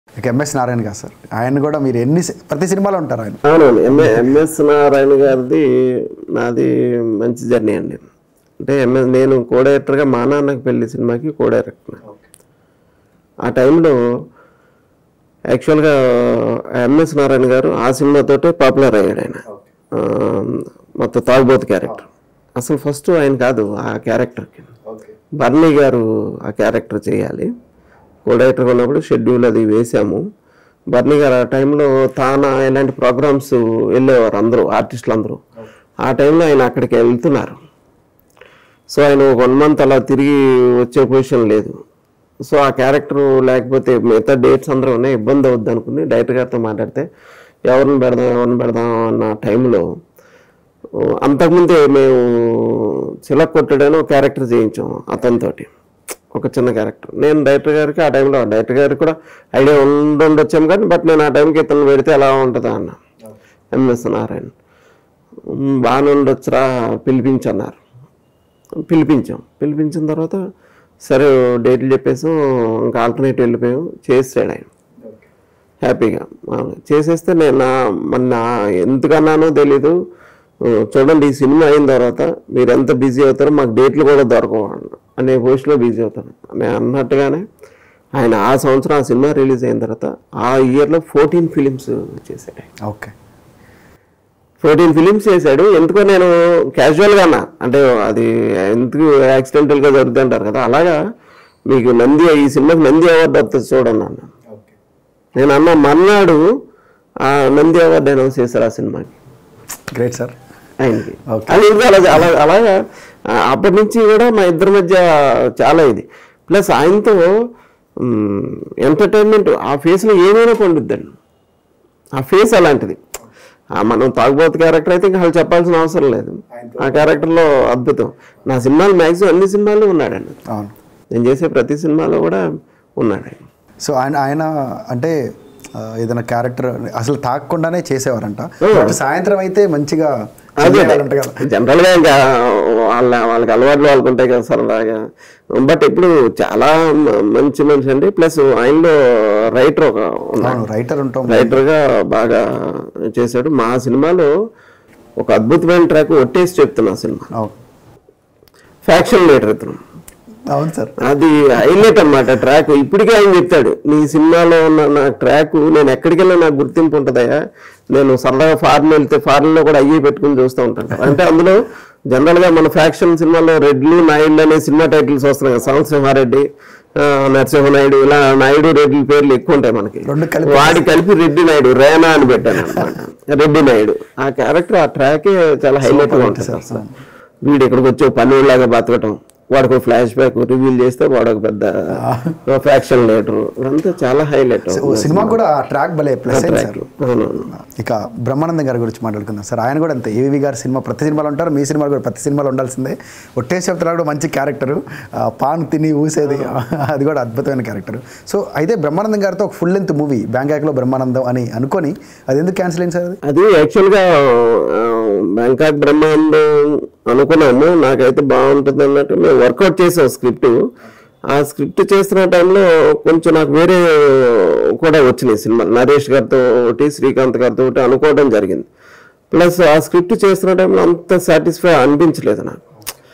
ఇక ఎంఎస్ నారాయణ గారు సార్ ఆయన కూడా మీరు ఎన్ని సి- ప్రతి సినిమాలో ఉంటారు ఆయన అవునవును ఎంఏ ఎంఎస్ నారాయణ గారిది నాది మంచి జర్నీ అండి అంటే ఎంఎస్ నేను కో డైరెక్టర్గా మా నాన్నకి పెళ్లి సినిమాకి కో డైరెక్టర్ ఆ టైంలో యాక్చువల్గా ఎంఎస్ నారాయణ గారు ఆ సినిమాతోటే పాపులర్ అయ్యాడు ఆయన ఆ, మొత్తం తాగుబోతు క్యారెక్టర్ అసలు ఫస్ట్ ఆయన కాదు ఆ క్యారెక్టర్కి బర్నీ గారు ఆ క్యారెక్టర్ చేయాలి కో డైరెక్టర్ ఉన్నప్పుడు షెడ్యూల్ అది వేసాము బర్నీ గారు ఆ టైంలో తానా ఇలాంటి ప్రోగ్రామ్స్ వెళ్ళేవారు అందరూ ఆర్టిస్టులు అందరూ ఆ టైంలో ఆయన అక్కడికి వెళ్తున్నారు సో ఆయన వన్ మంత్ అలా తిరిగి వచ్చే పొజిషన్ లేదు సో ఆ క్యారెక్టర్ లేకపోతే మిగతా డేట్స్ అందరూ ఉన్నాయి ఇబ్బంది అవుద్ది అనుకుని డైరెక్టర్ గారితో మాట్లాడితే ఎవరిని పెడదాం ఎవరిని పెడదాం అన్న టైంలో అంతకుముందే మేము చిలక్ కొట్టడని ఒక క్యారెక్టర్ చేయించాం అతనితోటి ఒక చిన్న క్యారెక్టర్ నేను డైరెక్టర్ గారికి ఆ టైంలో డైరెక్టర్ గారికి కూడా ఐడియా ఉండొచ్చాము కానీ బట్ నేను ఆ టైంకి ఇతను పెడితే ఎలా ఉంటుందా అన్న ఎంఎస్ నారాయణ "ఉమ్, బాగానే ఉండొచ్చురా పిలిపించన్నారు పిలిపించాం పిలిపించిన తర్వాత సరే డేట్లు చెప్పేసాం ఇంకా ఆల్టర్నేట్ వెళ్ళిపోయాం చేసాడు ఆయన హ్యాపీగా మామూలుగా. చేసేస్తే నేను నా మన నా ఎందుకన్నానో తెలీదు ఆ, చూడండి ఈ సినిమా అయిన తర్వాత మీరు ఎంత బిజీ అవుతారో మాకు డేట్లు కూడా దొరకవు అన్న- అనే పోస్ట్లో బిజీ అవుతాను నేను అన్నట్టుగానే ఆయన ఆ సంవత్సరం ఆ సినిమా రిలీజ్ అయిన తర్వాత ఆ ఇయర్లో ఫోర్టీన్ ఫిలిమ్స్ చేశాడు ఆయన. ఓకే ఫోర్టీన్ ఫిలిమ్స్ చేశాడు ఎందుకో నేను క్యాజువల్గా అన్నా అంటే అది ఎందుకు యాక్సిడెంటల్గా జరుగుతుంది అంటారు కదా అలాగా మీకు నంది ఈ సినిమాకి నంది అవార్డు వస్తుంది చూడండి అన్న నేను అన్న మర్నాడు ఆ నంది అవార్డు అనౌన్స్ చేశారు ఆ సినిమాకి గ్రేట్ సార్ ఆయనకి Okay. అది ఇంకా అలా అలా అలాగా ఆ, అప్పటి నుంచి కూడా మా ఇద్దరి మధ్య చాలా ఇది ప్లస్ ఆయనతో ఎంటర్టైన్మెంట్ ఆ ఫేస్లో ఏమైనా పండుద్దండి ఆ ఫేస్ అలాంటిది ఆ మనం తాగుబోతు క్యారెక్టర్ అయితే ఇంకా అసలు చెప్పాల్సిన అవసరం లేదు ఆ క్యారెక్టర్లో అద్భుతం నా సినిమాలు మ్యాక్సిమం అన్ని సినిమాల్లో ఉన్నాడండి అవును నేను చేసే ప్రతి సినిమాలో కూడా ఉన్నాడు ఆయన సో ఆయన ఆయన అంటే ఆ, ఏదైనా క్యారెక్టర్ అసలు తాగకుండానే చేసేవారంట బట్ సాయంత్రం అయితే మంచిగా చేయాలంట కదా జనరల్ గా ఇంకా వాళ్ళ వాళ్ళకి అలవాట్లు వాళ్ళకు ఉంటాయి కదా సరదాగా బట్ ఇప్పుడు చాలా మ- మంచి మనిషి అండి ప్లస్ ఆయనలో రైటర్ ఒక ఉన్నాడు అవును రైటర్ ఉంటాం రైటర్ గా బాగా చేశాడు మా సినిమాలో ఒక అద్భుతమైన ట్రాక్ ఒట్టేసి చెప్తున్నా సినిమా అవును ఫ్యాక్షన్ లీడర్ ఇతను అవును సార్ అది హైలైట్ అన్నమాట ట్రాక్ ఇప్పటికే ఆయన చెప్తాడు నీ సినిమాలో ఉన్న నా ట్రాక్ నేను ఎక్కడికి వెళ్ళినా నాకు గుర్తింపు ఉంటుందయ్యా నేను సరదాగా ఫారెన్ వెళ్తే ఫారెన్ లో కూడా అయ్యి పెట్టుకుని చూస్తూ ఉంటాను అంటే అందులో జనరల్ గా మన ఫ్యాక్షన్ సినిమాలో రెడ్లు నాయుడు అనే సినిమా టైటిల్స్ వస్తున్నాయి కదా సంవత్సరమారెడ్డి ఆ, నరసింహనాయుడు ఇలా నాయుడు రెడ్డి పేర్లు ఎక్కువ ఉంటాయి మనకి రెండు కలిపి వాడి కలిపి రెడ్డి నాయుడు రేనా అని పెట్టాను అనమాట రెడ్డి నాయుడు ఆ క్యారెక్టర్ ఆ ట్రాకే చాలా హైలైట్ గా ఉంటుంది అసలు వీడు ఇక్కడికి వచ్చి ఓ పన్నీళ్ళలాగా బతకటం వాడికి ఫ్లాష్ బ్యాక్ రివీల్ చేస్తే వాడు ఒక పెద్ద ఫ్యాక్షన్ లీడర్ ఇదంతా చాలా హైలైట్ ఓ సినిమా కూడా ఆ ట్రాక్ భలే ప్లస్ అయింది సార్ అవునవును ఇక బ్రహ్మానందం గారి గురించి మాట్లాడుకుందాం సార్ ఆయన కూడా అంతే ఏవి గారి సినిమా ప్రతి సినిమాలో ఉంటారు మీ సినిమాలో కూడా ప్రతి సినిమాలో ఉండాల్సిందే ఒట్టేసి చెప్తున్నా కూడా మంచి క్యారెక్టర్ పాన్ తిని ఊసేది అది కూడా అద్భుతమైన క్యారెక్టర్ సో అయితే బ్రహ్మానందం గారితో ఒక ఫుల్ లెంత్ మూవీ బ్యాంకాక్లో బ్రహ్మానందం అని అనుకొని అది ఎందుకు క్యాన్సిల్ అయింది సార్ అది అది యాక్చువల్గా బ్యాంకాక్ బ్రహ్మాండం అనుకున్నాము నాకైతే బాగుంటుంది అన్నట్టు మేము వర్కౌట్ చేసాం స్క్రిప్ట్ ఆ స్క్రిప్ట్ చేస్తున్న టైంలో కొంచెం నాకు వేరే కూడా వచ్చినాయి సినిమా నరేష్ గారితో ఒకటి శ్రీకాంత్ గారితో ఒకటి అనుకోవడం జరిగింది ప్లస్ ఆ స్క్రిప్ట్ చేస్తున్న టైంలో అంత సాటిస్ఫై అనిపించలేదు నాకు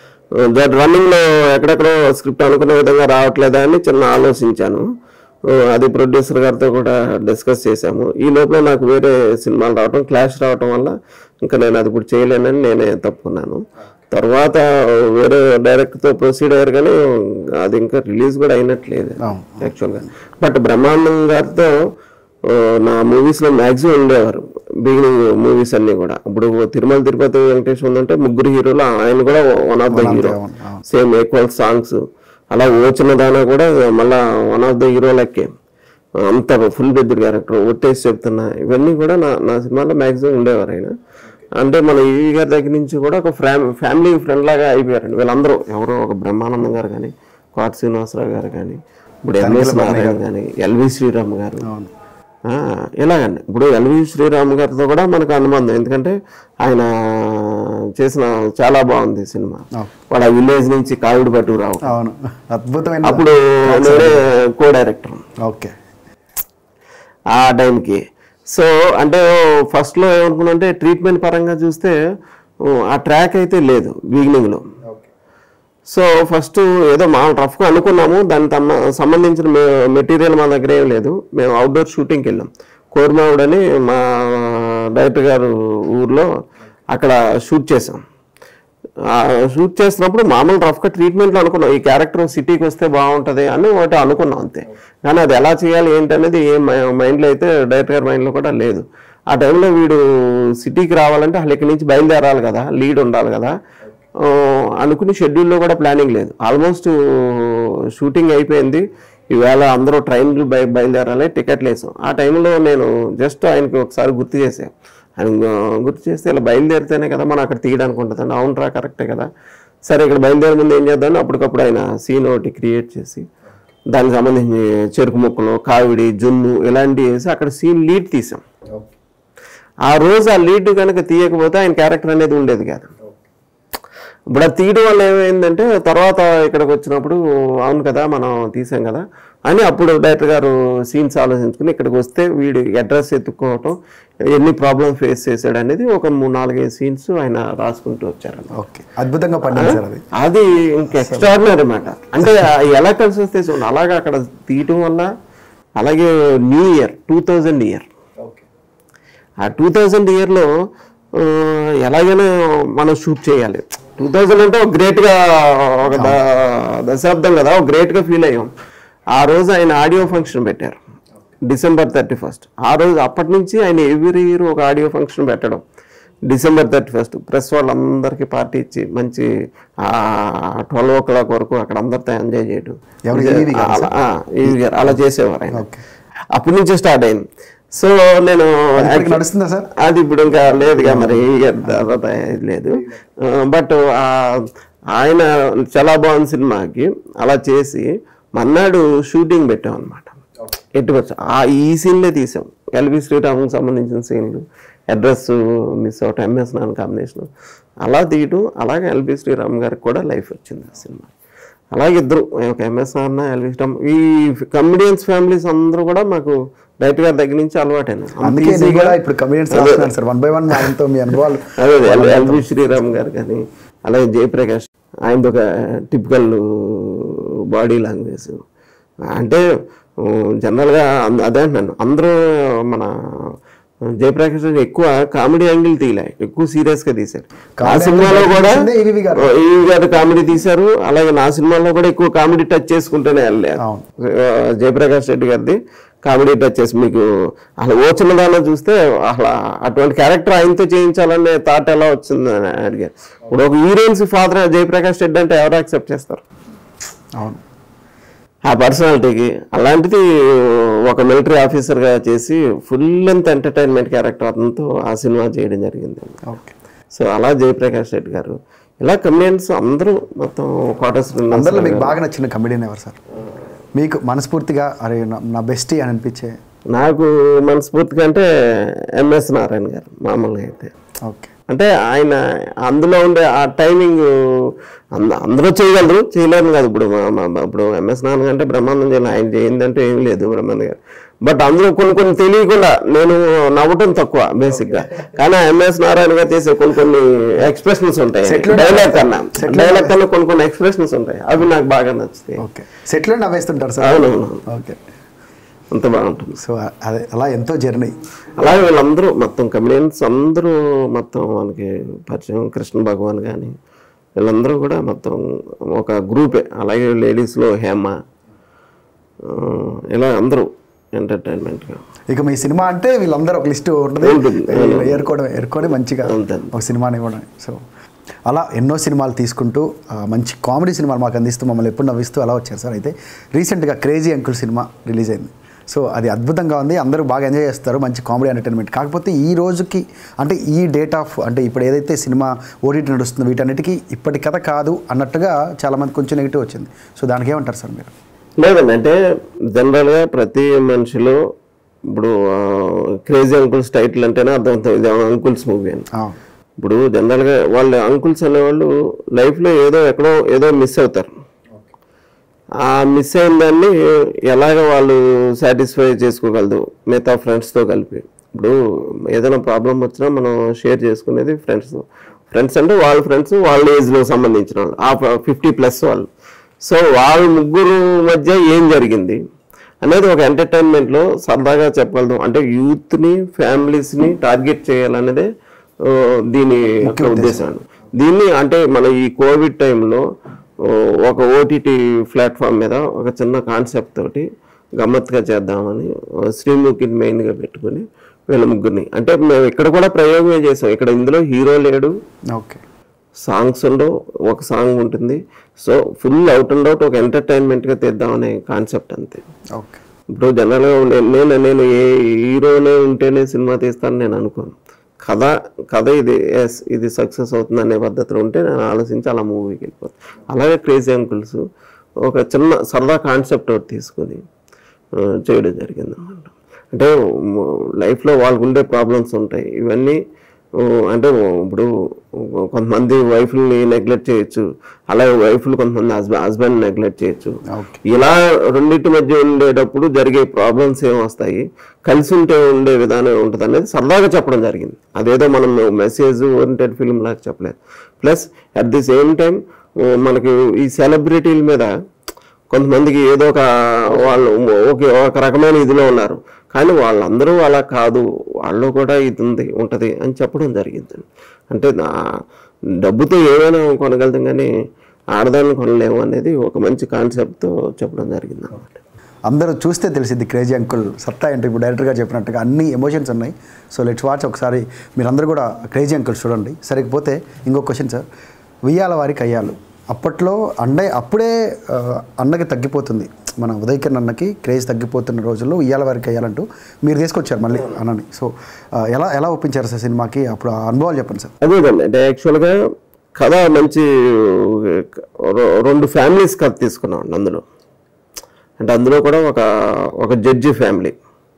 దట్ రన్నింగ్లో ఎక్కడెక్కడో స్క్రిప్ట్ అనుకున్న విధంగా రావట్లేదా అని చిన్న ఆలోచించాను ఆ, అది ప్రొడ్యూసర్ గారితో కూడా డిస్కస్ చేశాము ఈ లోపల నాకు వేరే సినిమాలు రావటం క్లాష్ రావటం వల్ల ఇంకా నేను అది ఇప్పుడు చేయలేనని నేనే తప్పుకున్నాను తర్వాత వేరే డైరెక్ట్తో ప్రొసీడ్ అయ్యారు కానీ అది ఇంకా రిలీజ్ కూడా అయినట్లేదు అవును. యాక్చువల్గా బట్ బ్రహ్మాండం గారితో ఆ, నా మూవీస్లో మ్యాక్సిమం ఉండేవారు బిగినింగ్ మూవీస్ అన్ని కూడా ఇప్పుడు తిరుమల తిరుపతి వెంకటేష్ ఉందంటే ముగ్గురు హీరోలు ఆయన కూడా వన్ ఆఫ్ ద హీరో అవును, అవును. సేమ్ ఈక్వల్ సాంగ్స్ అలా ఓచిన దానా కూడా మళ్ళా వన్ ఆఫ్ ద హీరోలకే అంత ఫుల్ బెద్దర్ క్యారెక్టర్ ఒట్టేసి చెప్తున్నా ఇవన్నీ కూడా నా నా సినిమాలో మ్యాక్సిమం ఉండేవారు ఆయన అంటే మన ఈ గారి దగ్గర నుంచి కూడా ఒక ఫ్యామ్ ఫ్యామిలీ ఫ్రెండ్ లాగా అయిపోయారండి వీళ్ళందరూ ఎవరో ఒక బ్రహ్మానందం గారు కానీ కోట శ్రీనివాసరావు గారు కానీ ఇప్పుడు ఎంఎస్ నారాయణ కానీ ఎల్వి శ్రీరామ్ గారు ఆ, ఇలాగండి ఇప్పుడు ఎల్వి శ్రీరామ్ గారితో కూడా మనకు అనుబంధం ఎందుకంటే ఆయన చేసిన చాలా బాగుంది సినిమా వాడు ఆ విలేజ్ నుంచి కావిడి పట్టుకురావు అవును అద్భుతమైన అప్పుడు నేనే కో డైరెక్టర్ ఓకే ఆ టైంకి సో అంటే ఫస్ట్లో ఏమనుకున్నా అంటే ట్రీట్మెంట్ పరంగా చూస్తే ఓ, ఆ ట్రాక్ అయితే లేదు బిగినింగ్లో సో ఫస్ట్ ఏదో మా రఫ్గా అనుకున్నాము దానికి తమ సంబంధించిన మెటీరియల్ మా దగ్గర ఏం లేదు మేము అవుట్డోర్ షూటింగ్కి వెళ్ళాం కోరమావుడ్ అని మా డైరెక్టర్ గారు ఊర్లో అక్కడ షూట్ చేసాం ఆ షూట్ చేస్తున్నప్పుడు మామూలు రఫ్గా ట్రీట్మెంట్లో అనుకున్నాం ఈ క్యారెక్టర్ సిటీకి వస్తే బాగుంటుంది అని ఒకటి అనుకున్నాం అంతే కానీ అది ఎలా చేయాలి ఏంటి అనేది ఏ మైండ్లో అయితే డైరెక్టర్ గారి మైండ్లో కూడా లేదు ఆ టైంలో వీడు సిటీకి రావాలంటే అసలు ఇక్కడి నుంచి బయలుదేరాలి కదా లీడ్ ఉండాలి కదా ఆ, అనుకుని షెడ్యూల్లో కూడా ప్లానింగ్ లేదు ఆల్మోస్ట్ షూటింగ్ అయిపోయింది ఈవేళ అందరూ ట్రైన్లు బయ బయలుదేరాలి టికెట్లు వేసాం ఆ టైంలో నేను జస్ట్ ఆయనకి ఒకసారి గుర్తు చేసాను ఆయన గు- గుర్తు చేస్తే ఇలా బయలుదేరితేనే కదా మనం అక్కడ తీయడానికి ఉంటుందండి అవునరా కరెక్టే కదా సరే ఇక్కడ బయలుదేరే ముందు ఏం చేద్దామని అప్పటికప్పుడు ఆయన సీన్ ఒకటి క్రియేట్ చేసి దానికి సంబంధించి చెరుకు ముక్కలు కావిడి జున్ను ఇలాంటివి వేసి అక్కడ సీన్ లీడ్ తీసాం ఆ రోజు ఆ లీడ్ కనుక తీయకపోతే ఆయన క్యారెక్టర్ అనేది ఉండేది కాదు ఇప్పుడు అది తీయడం వల్ల ఏమైందంటే తర్వాత ఇక్కడికి వచ్చినప్పుడు అవును కదా మనం తీసాం కదా అని అప్పుడు డైరెక్టర్ గారు సీన్స్ ఆలోచించుకుని ఇక్కడికి వస్తే వీడి అడ్రస్ ఎత్తుక్కోవటం ఎన్ని ప్రాబ్లమ్స్ ఫేస్ చేశాడు అనేది ఒక మూడు నాలుగైదు సీన్స్ ఆయన రాసుకుంటూ వచ్చారు ఓకే అద్భుతంగా పండింది సార్ అది అది ఇంకా ఎక్స్ట్రాడినరీ అనమాట అంటే ఆ ఎలా కలిసి వస్తే చూడండి అలాగా అక్కడ తీయటం వల్ల అలాగే new year two thousand year ఆ టూ థౌజండ్ ఇయర్లో ఎలాగైనా మనం షూట్ చేయాలి టూ థౌజండ్ అంటే ఒక గ్రేట్గా ఒక ద- దశాబ్దం కదా ఒక గ్రేట్గా ఫీల్ అయ్యాం ఆ రోజు ఆయన ఆడియో ఫంక్షన్ పెట్టారు డిసెంబర్ థర్టీ ఫస్ట్ ఆ రోజు అప్పటి నుంచి ఆయన ఎవ్రీ ఇయర్ ఒక ఆడియో ఫంక్షన్ పెట్టడం డిసెంబర్ థర్టీ ఫస్ట్ ప్రెస్ వాళ్ళందరికీ పార్టీ ఇచ్చి మంచి ట్వెల్వ్ ఓ క్లాక్ వరకు అక్కడ అందరితో ఎంజాయ్ చేయడం ఎవరు? ఈవీ గారా అలా- ఆ, ఈవీ గారు అలా చేసేవారు ఆయన ఓకే అప్పటి నుంచే స్టార్ట్ అయింది సో నేను ఇప్పటికి నడుస్తుందా సార్ అది ఇప్పుడు ఇంకా లేదుగా మరి తర్వాత ఇది లేదు బట్ ఆయన చాలా బాగుంది సినిమాకి అలా చేసి మన్నాడు షూటింగ్ పెట్టాం అనమాట ఎట్టుకొచ్చు ఆ ఈ సీన్లే తీసాం ఎల్వి శ్రీరామ్కి సంబంధించిన సీన్లు address miss out MS non combination అలా తీయటం అలాగే ఎల్వి శ్రీరామ్ గారికి కూడా లైఫ్ వచ్చింది ఆ సినిమా అలాగే ఇద్దరు ఒక ఎంఎస్ నాన్న ఎల్వి శ్రీరామ్ ఈ కమిడియన్స్ ఫ్యామిలీస్ అందరూ కూడా మాకు డైరెక్ట్ గారి దగ్గర నుంచి అలవాటైన అందుకే నేను కూడా ఇప్పుడు కమిడియన్స్ రాస్తున్నాను సార్ వన్ బై వన్ ఆయనతో మీ అనుభవాలు అదే అదే, ఎల్- ఎల్వి శ్రీరామ్ గారు కానీ అలాగే జయప్రకాష్ ఆయనది ఒక టిపికల్ బాడీ లాంగ్వేజ్ అంటే జనరల్గా అదే అంటున్నాను అందరూ మన జయప్రకాష్ గారు ఎక్కువ కామెడీ యాంగిల్ తీయలే ఎక్కువ సీరియస్ గా తీశారు ఆ Comedy సినిమాలో angle కూడా తీసిందే ఈవీవి గారు. ఈవీ గారు కామెడీ తీశారు అలాగే నా సినిమాలో కూడా ఎక్కువ కామెడీ టచ్ చేసుకుంటూనే వెళ్ళారు అవును. ఆ, జయప్రకాష్ రెడ్డి గారిది కామెడీ టచ్ చేసి మీకు అసలు ఓ చిన్నదాన్ని చూస్తే అసలు అటువంటి క్యారెక్టర్ ఆయనతో చేయించాలనే థాట్ ఎలా వచ్చింది అని అడిగారు ఇప్పుడు ఒక హీరోయిన్స్ ఫాదర్ జయప్రకాష్ రెడ్డి అంటే ఎవరు యాక్సెప్ట్ చేస్తారు అవును ఆ పర్సనాలిటీకి అలాంటిది ఒక మిలిటరీ ఆఫీసర్గా చేసి ఫుల్ లెంత్ ఎంటర్టైన్మెంట్ క్యారెక్టర్ అతనితో ఆ సినిమా చేయడం జరిగింది ఓకే సో అలా జయప్రకాష్ రెడ్డి గారు ఇలా కమిడియన్స్ అందరూ మొత్తం క్వార్టర్స్ అందరిలో మీకు బాగా నచ్చిన కమిడియన్ ఎవరు సార్ మీకు మనస్ఫూర్తిగా అరే నా- నా బెస్ట్ అని అనిపించే నాకు మనస్ఫూర్తిగా అంటే ఎంఎస్ నారాయణ గారు మామూలుగా అయితే ఓకే అంటే ఆయన అందులో ఉండే ఆ టైమింగ్ అంద- అందరూ చేయగలరు చేయలేరు కాదు ఇప్పుడు మా- మా- ఇప్పుడు ఎంఎస్ నారాయణ అంటే బ్రహ్మానందం చేయాలి ఆయన చేయిందంటే ఏం లేదు బ్రహ్మానంద గారు బట్ అందులో కొన్ని కొన్ని తెలియకుండా నేను నవ్వటం తక్కువ బేసిక్గా కానీ ఎంఎస్ నారాయణ గారు చేసే కొన్ని కొన్ని ఎక్స్ప్రెషన్స్ ఉంటాయి Settle డైలాగ్ కన్నా Settle డైలాగ్ కన్నా కొన్ని కొన్ని ఎక్స్ప్రెషన్స్ ఉంటాయి అవి నాకు బాగా నచ్చుతాయి ఓకే సెట్లో నవ్వేస్తుంటారు సార్ అవునవును ఓకే అంత బాగుంటుంది సో అదే అలా ఎంతో జర్నీ అలాగే వీళ్ళందరూ మొత్తం కమిడియన్స్ అందరూ మొత్తం మనకి పరిచయం కృష్ణ భగవాన్ కానీ వీళ్ళందరూ కూడా మొత్తం ఒక గ్రూపే అలాగే లేడీస్లో హేమ ఆ, ఇలా అందరూ ఎంటర్టైన్మెంట్గా ఇక మీ సినిమా అంటే వీళ్ళందరూ ఒక లిస్ట్ ఉంటుంది ఉంటుంది. ఏరుకోవడం ఏరుకొని మంచిగా అంతే. ఒక సినిమాని ఇవ్వడం సో అలా ఎన్నో సినిమాలు తీసుకుంటూ ఆ, మంచి కామెడీ సినిమాలు మాకు అందిస్తూ మమ్మల్ని ఎప్పుడు నవ్విస్తూ అలా వచ్చారు సార్ అయితే రీసెంట్గా క్రేజీ అంకుల్ సినిమా రిలీజ్ అయింది సో అది అద్భుతంగా ఉంది అందరూ బాగా ఎంజాయ్ చేస్తారు మంచి కామెడీ ఎంటర్టైన్మెంట్ కాకపోతే ఈ రోజుకి అంటే ఈ డేట్ ఆఫ్ అంటే ఇప్పుడు ఏదైతే సినిమా ఓటీటీ నడుస్తుందో వీటన్నిటికీ ఇప్పటి కథ కాదు అన్నట్టుగా చాలామంది కొంచెం నెగిటివ్ వచ్చింది సో దానికి ఏమంటారు సార్ మీరు లేదండి అంటే జనరల్గా ప్రతి మనిషిలో ఇప్పుడు క్రేజీ అంకుల్స్ టైటిల్ అంటేనే అర్థమవుతుంది ఇది అంకుల్స్ మూవీ అని ఆ, ఇప్పుడు జనరల్గా వాళ్ళ అంకుల్స్ అనేవాళ్ళు లైఫ్లో ఏదో ఎక్కడో ఏదో మిస్ అవుతారు ఆ మిస్ అయిన దాన్ని ఎలాగ వాళ్ళు సాటిస్ఫై చేసుకోగలదు మిగతా ఫ్రెండ్స్తో కలిపి ఇప్పుడు ఏదైనా ప్రాబ్లం వచ్చినా మనం షేర్ చేసుకునేది ఫ్రెండ్స్ ఫ్రెండ్స్ అంటే వాళ్ళ ఫ్రెండ్స్ వాళ్ళ ఏజ్లో సంబంధించిన వాళ్ళు ఆ ఫిఫ్టీ ప్లస్ వాళ్ళు సో వాళ్ళ ముగ్గురు మధ్య ఏం జరిగింది అనేది ఒక ఎంటర్టైన్మెంట్లో సరదాగా చెప్పగలదు అంటే యూత్ని ఫ్యామిలీస్ని టార్గెట్ చేయాలనేదే ఆ, దీని యొక్క ఉద్దేశం దీన్ని అంటే మన ఈ కోవిడ్ టైంలో ఒక ఓటీటీ ప్లాట్ఫామ్ మీద ఒక చిన్న కాన్సెప్ట్ తోటి గమ్మత్తుగా చేద్దామని ఆ, శ్రీముఖిని మెయిన్గా పెట్టుకుని వీళ్ళ ముగ్గురిని అంటే మేము ఇక్కడ కూడా ప్రయోగమే చేసాం ఇక్కడ ఇందులో హీరో లేడు ఓకే సాంగ్స్ ఉండవు ఒక సాంగ్ ఉంటుంది so full out and out ఒక ఎంటర్టైన్మెంట్గా తీద్దామనే కాన్సెప్ట్ అంతే ఓకే ఇప్పుడు జనరల్గా ఉండే నేను నేను ఏ హీరోనే ఉంటేనే సినిమా తీస్తాను నేను అనుకోను కథ కథ ఇది ఎస్ ఇది సక్సెస్ అవుతుంది అనే పద్ధతిలో ఉంటే నేను ఆలోచించి అలా మూవీకి వెళ్ళిపోతాను అలాగే క్రేజీ అంకుల్స్ ఒక చిన్న సరదా కాన్సెప్ట్ ఒకటి తీసుకొని ఆ, చేయడం జరిగింది అన్నమాట అంటే లైఫ్లో వాళ్ళకు ఉండే ప్రాబ్లమ్స్ ఉంటాయి ఇవన్నీ ఆ, అంటే ఇప్పుడు కొంతమంది వైఫ్ని నెగ్లెక్ట్ చేయొచ్చు అలాగే వైఫ్లు కొంతమంది హస్బెండ్ హస్బెండ్ నెగ్లెక్ట్ చేయొచ్చు ఓకే ఇలా రెండింటి మధ్య ఉండేటప్పుడు జరిగే ప్రాబ్లమ్స్ ఏం వస్తాయి కలిసి ఉంటే ఉండే విధానం ఉంటుంది అనేది సరదాగా చెప్పడం జరిగింది అదేదో మనం మెసేజ్ ఓరియంటెడ్ ఫిల్మ్ లాగా చెప్పలేదు plus at the same time మనకి ఈ సెలబ్రిటీల మీద కొంతమందికి ఏదో ఒక వాళ్ళు ఓకే ఒక రకమైన ఇదిలో ఉన్నారు కానీ వాళ్ళందరూ అలా కాదు వాళ్ళు కూడా ఇది ఉంది ఉంటుంది అని చెప్పడం జరిగింది అంటే నా- డబ్బుతో ఏమైనా కొనగలుగుతాం కానీ ఆడదాన్ని కొనలేము అనేది ఒక మంచి కాన్సెప్ట్తో చెప్పడం జరిగింది అనమాట అందరూ చూస్తే తెలిసింది క్రేజీ అంకుల్ సత్తా ఏంటి ఇప్పుడు డైరెక్టర్గా చెప్పినట్టుగా అన్ని ఎమోషన్స్ ఉన్నాయి సో లెట్స్ వాచ్ ఒకసారి మీరందరూ కూడా క్రేజీ అంకుల్ చూడండి సరిపోతే ఇంకో క్వశ్చన్ సార్ వియ్యాల వారికి అయ్యాలు అప్పట్లో అండే అప్పుడే ఆ, అన్నకి తగ్గిపోతుంది మన ఉదయ్ కిరణ్ అన్నకి క్రేజ్ తగ్గిపోతున్న రోజుల్లో ఉయ్యాల వారికి అయ్యాలంటూ మీరు తీసుకొచ్చారు మళ్ళీ అన్నని సో ఆ, ఎలా ఎలా ఒప్పించారు సార్ సినిమాకి అప్పుడు ఆ అనుభవాలు చెప్పండి సార్ అదేదండి అంటే యాక్చువల్గా కథ మంచి రె- రెండు ఫ్యామిలీస్ కథ తీసుకున్నాం అండి అందులో అంటే అందులో కూడా ఒక ఒక జడ్జి ఫ్యామిలీ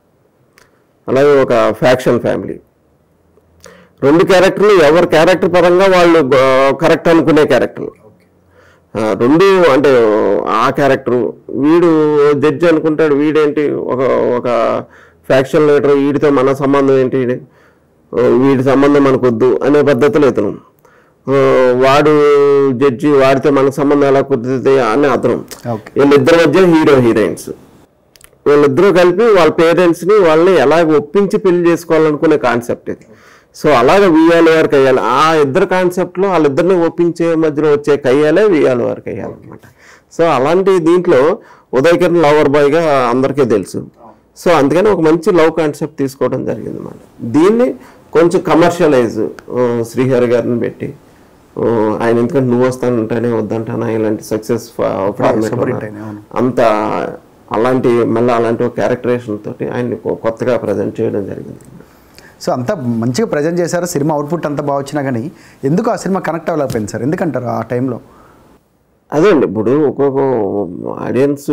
అలాగే ఒక ఫ్యాక్షన్ ఫ్యామిలీ రెండు క్యారెక్టర్లు ఎవరి క్యారెక్టర్ పరంగా వాళ్ళు కరెక్ట్ అనుకునే క్యారెక్టర్లు ఆ, రెండు అంటే ఆ క్యారెక్టరు వీడు జడ్జి అనుకుంటాడు వీడేంటి ఒక ఒక ఫ్యాక్షన్ లీడర్ వీడితో మన సంబంధం ఏంటి ఆ, వీడి సంబంధం మనకొద్దు అనే పద్ధతిలో ఇతను ఆ, వాడు జడ్జి వాడితో మన సంబంధం ఎలా కుదురుతుంది అని అతను ఓకే వీళ్ళిద్దరి మధ్య హీరో హీరోయిన్స్ వీళ్ళిద్దరూ కలిపి వాళ్ళ పేరెంట్స్ని వాళ్ళని ఎలాగ ఒప్పించి పెళ్లి చేసుకోవాలనుకునే కాన్సెప్ట్ ఇది సో అలాగ వియ్యాలి వారికి అయ్యాలి ఆ ఇద్దరు కాన్సెప్ట్లో వాళ్ళిద్దరిని ఒప్పించే మధ్యలో వచ్చే కయ్యాలే వియ్యాలి వారికి అయ్యాలన్నమాట సో అలాంటి దీంట్లో ఉదయ్ కిరణ్ లవర్ బాయ్గా అందరికీ తెలుసు సో అందుకని ఒక మంచి లవ్ కాన్సెప్ట్ తీసుకోవడం జరిగింది అన్నమాట దీన్ని కొంచెం కమర్షియలైజ్ శ్రీహరి గారిని పెట్టి ఆ, ఆయన ఎందుకంటే నువ్వు వస్తానంటేనే వద్దంటానా ఇలాంటి సక్సెస్ superhit అయినాయి, అవును. అంత అలాంటి మళ్ళీ అలాంటి ఒక క్యారెక్టరేషన్ తోటి ఆయన్ని కొ- కొత్తగా ప్రజెంట్ చేయడం జరిగింది సో అంతా మంచిగా ప్రజెంట్ చేశారు సినిమా అవుట్పుట్ అంతా బాగా వచ్చినా కానీ ఎందుకు ఆ సినిమా కనెక్ట్ అవ్వలేకపోయింది సార్ ఎందుకంటారు ఆ టైంలో అదే అండి ఇప్పుడు ఒక్కొక్క ఆడియన్స్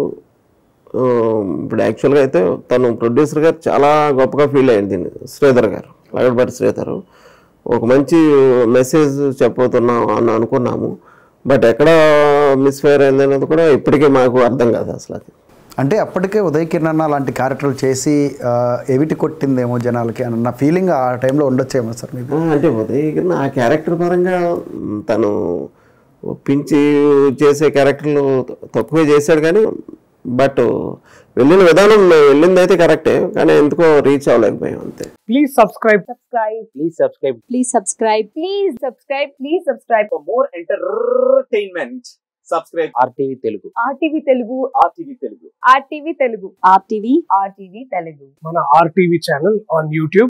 ఇప్పుడు యాక్చువల్గా అయితే తను ప్రొడ్యూసర్ గారు చాలా గొప్పగా ఫీల్ అయ్యింది దీన్ని శ్రీధర్ గారు లగడపాటి శ్రీధర్ ఒక మంచి మెసేజ్ చెప్పబోతున్నాం అని అనుకున్నాము బట్ ఎక్కడ మిస్ఫైర్ అయింది అనేది కూడా ఇప్పటికీ మాకు అర్థం కాదు అసలు అది అంటే అప్పటికే ఉదయ్ కిరణ్ అన్న లాంటి క్యారెక్టర్లు చేసి ఆ, ఎవిటి కొట్టిందేమో జనాలకి అన్న ఫీలింగ్ ఆ టైంలో ఉండొచ్చేమో సార్ మీకు ఆ, అంటే ఉదయ్ కిరణ్ ఆ క్యారెక్టర్ పరంగా మ్, తను ఒప్పించి చేసే క్యారెక్టర్లు తక్కువే చేశాడు కానీ బట్ వెళ్ళిన విధానం మేము వెళ్ళింది అయితే కరెక్టే కానీ ఎందుకో రీచ్ అవ్వలేకపోయాం అంతే Please subscribe. subscribe. Please subscribe Please subscribe. Please subscribe. Please subscribe. for more entertainment. Subscribe RTV Telugu. RTV Telugu. RTV Telugu. RTV Telugu. RTV. RTV Telugu. మన RTV channel on YouTube.